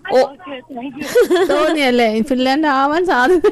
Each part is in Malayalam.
ഓ ഓക്കെ താങ്ക് യു തോന്നിയല്ലേ ഫിൻലാൻഡ് ആവാൻ സാധ്യത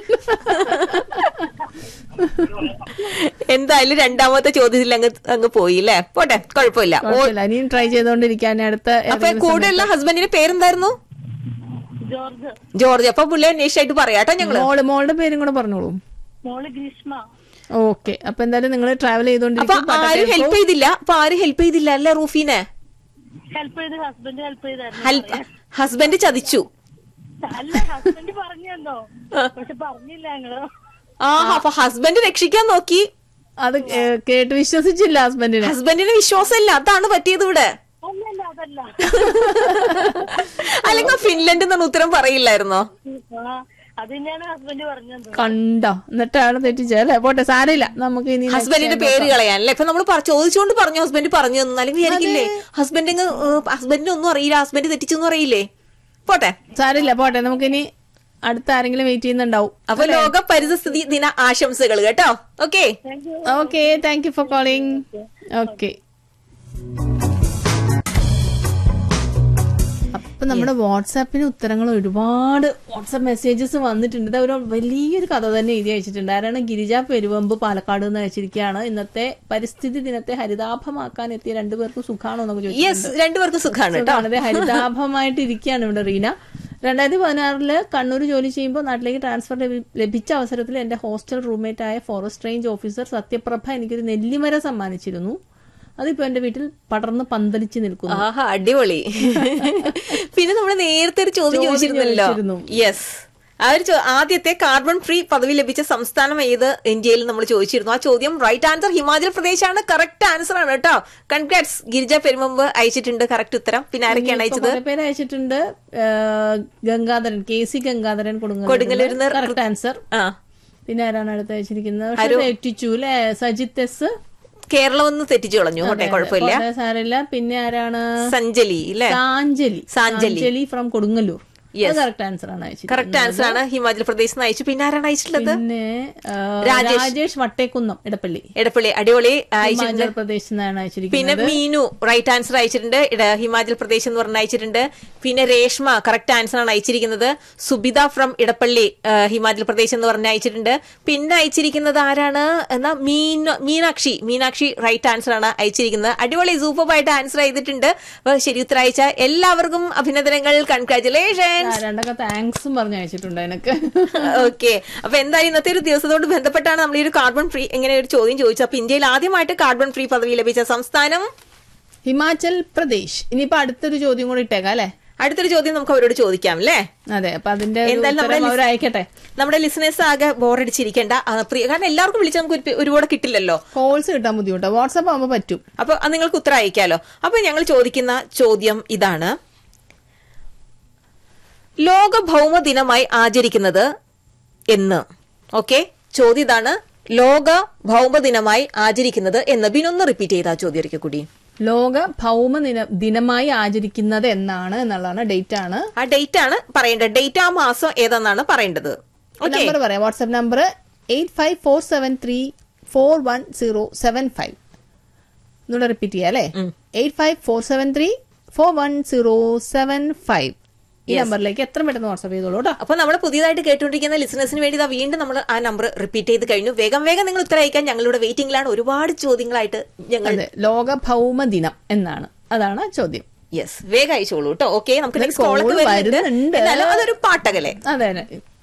എന്തായാലും രണ്ടാമത്തെ ചോദ്യത്തിൽ അങ്ങ് അങ്ങ് പോയി അല്ലേ പോട്ടെ കുഴപ്പമില്ല ഓ, കുഴപ്പമില്ല ഇനിയും ട്രൈ ചെയ്തോണ്ടിരിക്കാൻ അടുത്ത അപ്പൊ ഏതെങ്കിലും കൂടെയുള്ള ഹസ്ബൻഡിന്റെ പേരെന്തായിരുന്നു ജോർജ് ജോർജ് അപ്പൊ പുള്ളി അന്വേഷിച്ചായിട്ട് പറയാട്ടോ ഞങ്ങള് മോള് മോളുടെ പേരും കൂടെ പറഞ്ഞോളൂ മോള് ഗ്രീഷ്മ ഓക്കെ അപ്പൊ എന്തായാലും നിങ്ങൾ ട്രാവൽ അപ്പൊ ചെയ്തോണ്ടിരിക്കും ആരും ഹെൽപ്പ് ചെയ്തില്ല അപ്പൊ ആരും ഹെൽപ്പ് ചെയ്തില്ല അല്ലേ റൂഫീനെ ഹെൽപ്പ് ചെയ്ത് ഹസ്ബൻഡ് ഹെൽപ്പ് ചെയ്തായിരുന്നു ഹെൽപ്പ് ഹസ്ബൻഡ് ചതിച്ചു അല്ല ഹസ്ബൻഡ് പറഞ്ഞു തന്നോ പക്ഷെ പറഞ്ഞില്ല ഞങ്ങള് ആ അപ്പൊ ഹസ്ബൻഡ് രക്ഷിക്കാൻ നോക്കി അത് ഏ, കേട്ട് വിശ്വസിച്ചില്ല ഹസ്ബൻഡിനെ ഹസ്ബൻഡിന് വിശ്വാസമില്ല അതാണ് പറ്റിയത് ഇവിടെ അല്ലല്ല അതല്ല അല്ലെങ്കിൽ ഫിൻലൻഡ് എന്നാണ് ഉത്തരം പറയില്ലായിരുന്നോ ആ അത് തന്നെയാണ് ഹസ്ബൻഡ് പറഞ്ഞു തന്നത് കണ്ടോ എന്നിട്ടാണ് തെറ്റിച്ചല്ലേ പോട്ടെ സാരമില്ല നമുക്ക് ഇനി next ഹസ്ബൻഡിന്റെ time പേര് നോക്കാം. കളയാൻ അല്ലെ ഇപ്പൊ നമ്മൾ ചോദിച്ചുകൊണ്ട് പറഞ്ഞു ഹസ്ബൻഡ് പറഞ്ഞു തന്നു അല്ലെങ്കിൽ വിചാരിക്കില്ലേ ഹസ്ബൻഡ് ഹസ്ബൻഡിന് ഒന്നും അറിയില്ല ഹസ്ബൻഡ് തെറ്റിച്ചൊന്നും അറിയില്ലേ പോട്ടെ സാരമില്ല പോട്ടെ നമുക്കിനി അടുത്ത ആരെങ്കിലും വെയിറ്റ് ചെയ്യുന്നുണ്ടാവും അപ്പൊ ലോക പരിസ്ഥിതി ദിന ആശംസകൾ കേട്ടോ okay okay thank you for calling okay അപ്പൊ നമ്മുടെ വാട്സാപ്പിന് ഉത്തരങ്ങൾ ഒരുപാട് വാട്സാപ്പ് മെസ്സേജസ് വന്നിട്ടുണ്ട് ഇത് ഒരു വലിയൊരു കഥ തന്നെ എഴുതി അയച്ചിട്ടുണ്ട് ആരാണ് ഗിരിജ പെരുവമ്പ് പാലക്കാട് നിന്ന് അയച്ചിരിക്കുകയാണ് ഇന്നത്തെ പരിസ്ഥിതി ദിനത്തെ ഹരിതാഭമാക്കാൻ എത്തിയ രണ്ടുപേർക്കും സുഖാണോ എന്നൊക്കെ ചോദിച്ചു യെസ് രണ്ടുപേർക്കും സുഖാണ് കേട്ടോ സുഖാണ് ഹരിതാഭമായിട്ട് ഇരിക്കുകയാണ് ഇവിടെ റീന രണ്ടായിരത്തി പതിനാറില് കണ്ണൂർ ജോലി ചെയ്യുമ്പോൾ നാട്ടിലേക്ക് ട്രാൻസ്ഫർ ലഭി- ലഭിച്ച അവസരത്തിൽ എന്റെ ഹോസ്റ്റൽ റൂംമേറ്റ് ആയ ഫോറസ്റ്റ് റേഞ്ച് ഓഫീസർ സത്യപ്രഭ എനിക്കൊരു നെല്ലിമര സമ്മാനിച്ചിരുന്നു അതിപ്പോ എന്റെ വീട്ടിൽ പടർന്ന് പന്തലിച്ച് നിൽക്കുന്നു ആഹാ അടിപൊളി പിന്നെ നമ്മൾ നേരത്തെ ഒരു ചോദ്യം ചോദ്യം ചോദിച്ചിരുന്നല്ലോ ചോദിച്ചിരുന്നു. യെസ് ആ ഒരു ചോ- ആദ്യത്തെ കാർബൺ ഫ്രീ പദവി ലഭിച്ച സംസ്ഥാനം ഏത് ഇന്ത്യയിൽ നമ്മൾ ചോദിച്ചിരുന്നു ആ ചോദ്യം റൈറ്റ് ആൻസർ ഹിമാചൽ പ്രദേശാണ് കറക്റ്റ് ആൻസർ ആണ് കേട്ടോ കൺഗ്രാറ്റ്സ് ഗിരിജ പെരുമുമ്പ് അയച്ചിട്ടുണ്ട് കറക്റ്റ് ഉത്തരം പിന്നെ ആരൊക്കെയാണ് ഇപ്പൊ അയച്ചത് കുറെ പേര് അയച്ചിട്ടുണ്ട് ആ, ഗംഗാധരൻ കെ സി ഗംഗാധരൻ കൊടുങ്ങല്ലൂരിൽ നിന്ന് കറക്റ്റ് ആൻസർ ആ പിന്നെ ആരാണ് അടുത്ത് അയച്ചിരിക്കുന്നത് പക്ഷെ തെറ്റിച്ചു അല്ലെ സജിത്ത് എസ് കേരളം ഒന്ന് തെറ്റിച്ചു കളഞ്ഞു കോട്ടെ കുഴപ്പമില്ല കോട്ടയം സാരമില്ല പിന്നെ ആരാണ് സഞ്ജലി അല്ലേ Sanchali Sanchali. Sanchali from Kodungallur Yes. Correct answer ആണ് അയച്ചത് കറക്റ്റ് ആൻസർ ആണ് ഹിമാചൽ പ്രദേശിൽ നിന്ന് അയച്ചു പിന്നെ ആരാണ് അയച്ചിട്ടുള്ളത് പിന്നെ ആ, രാജേഷ്. രാജേഷ് വട്ടേക്കുന്നം ഇടപ്പള്ളി എടപ്പള്ളി അടിപൊളി അയച്ചിട്ടുണ്ട് ഹിമാചൽ പ്രദേശിൽ നിന്നാണ് പിന്നെ അയച്ചിരിക്കുന്നത് മീനു റൈറ്റ് ആൻസർ അയച്ചിട്ടുണ്ട് ഇട- ഹിമാചൽ പ്രദേശ് എന്ന് പറഞ്ഞ അയച്ചിട്ടുണ്ട് പിന്നെ രേഷ്മ കറക്റ്റ് ആൻസർ ആണ് അയച്ചിരിക്കുന്നത് സുബിത ഫ്രം ഇടപ്പള്ളി ആ, ഹിമാചൽ പ്രദേശ് എന്ന് പറഞ്ഞ അയച്ചിട്ടുണ്ട് പിന്നെ അയച്ചിരിക്കുന്നത് ആരാണ് എന്നാ മീന മീനാക്ഷി മീനാക്ഷി റൈറ്റ് ആൻസർ ആണ് അയച്ചിരിക്കുന്നത് അടിപൊളി സൂപ്പറായിട്ട് ആൻസർ ചെയ്തിട്ടുണ്ട് അപ്പൊ ശരി ഉത്തരം അയച്ച എല്ലാവർക്കും അഭിനന്ദനങ്ങൾ കൺഗ്രാറ്റുലേഷൻസ് ആ, രണ്ടൊക്കെ താങ്ക്സും പറഞ്ഞു അയച്ചിട്ടുണ്ട് എനിക്ക് ഓക്കെ അപ്പൊ എന്തായാലും ഇന്നത്തെ ഒരു ദിവസത്തോട് ബന്ധപ്പെട്ടാണ് നമ്മൾ ഈ ഒരു കാർബൺ ഫ്രീ ഇങ്ങനെ ഒരു ചോദ്യം ചോദിച്ചത് അപ്പൊ ഇന്ത്യയിൽ ആദ്യമായിട്ട് കാർബൺ ഫ്രീ പദവി ലഭിച്ച സംസ്ഥാനം ഹിമാചൽ പ്രദേശ് ഇനിയിപ്പോ അടുത്തൊരു ചോദ്യം കൂടി ഇട്ടേക്കാം അല്ലെ അടുത്തൊരു ചോദ്യം നമുക്ക് അവരോട് ചോദിക്കാം അല്ലേ അതെ അപ്പൊ അതിന്റെ ഒരു എന്തായാലും ഉത്തരം നമ്മുടെ അവർ അയക്കട്ടെ നമ്മുടെ ലിസണേഴ്സ് ആകെ ബോറടിച്ചിരിക്കേണ്ട ആ, പ്രിയ കാരണം എല്ലാവർക്കും വിളിച്ച് നമുക്ക് ഒരു- ഒരുപാട് കിട്ടില്ലല്ലോ കോൾസ് കിട്ടാൻ ബുദ്ധിമുട്ടാ വാട്സാപ്പ് ആകുമ്പോ പറ്റും അപ്പൊ അത് നിങ്ങൾക്ക് ഉത്തരം അയക്കാലോ അപ്പൊ ഞങ്ങൾ ചോദിക്കുന്ന ചോദ്യം ഇതാണ് ലോക ഭൗമ ദിനമായി ആചരിക്കുന്നത് എന്ന് ഓക്കെ ചോദ്യം ഇതാണ് ലോക ഭൗമ ദിനമായി ആചരിക്കുന്നത് എന്ന് ബിനൊന്ന് റിപ്പീറ്റ് ചെയ്ത ആ ചോദ്യം ഒരിക്കൽ കൂടി ലോക ഭൗമ ദിന ദിനമായി ആചരിക്കുന്നത് എന്നാണ് എന്നുള്ളതാണ് ഡേറ്റ് ആണ് ആ ഡേറ്റ് ആണ് പറയേണ്ടത് ഡേറ്റ് ആ മാസം ഏതെന്നാണ് പറയേണ്ടത് ഓക്കെ നമ്പർ പറയാം WhatsApp number eight five four seven three four one zero seven five ഒന്നുകൂടെ റിപ്പീറ്റ് ചെയ്യാം അല്ലേ eight five four seven three four one zero seven five ഈ നമ്പറിലേക്ക് എത്ര പെട്ടെന്ന് വാട്സ്ആപ്പ് ചെയ്തോളൂ കേട്ടോ അപ്പൊ നമ്മൾ പുതിയതായിട്ട് കേട്ടുകൊണ്ടിരിക്കുന്ന ലിസണേഴ്സിന് വേണ്ടി ഇതാ വീണ്ടും നമ്മൾ ആ നമ്പർ റിപ്പീറ്റ് ചെയ്ത് കഴിഞ്ഞു വേഗം വേഗം നിങ്ങൾ ഉത്തരം അയക്കാൻ ഞങ്ങളുടെ വെയിറ്റിംഗിലാണ് ഒരുപാട് ചോദ്യങ്ങളായിട്ട് ഞങ്ങൾ അതെ ലോക ഭൗമ ദിനം എന്നാണ് അതാണ് ചോദ്യം യെസ് വേഗം അയച്ചോളൂ കേട്ടോ ഓക്കെ നമുക്ക് നെക്സ്റ്റ് call കോളൊക്കെ വരുന്നുണ്ട് വരുന്നുണ്ട്. എന്നാലും അതൊരു പാട്ടകലെ അതെ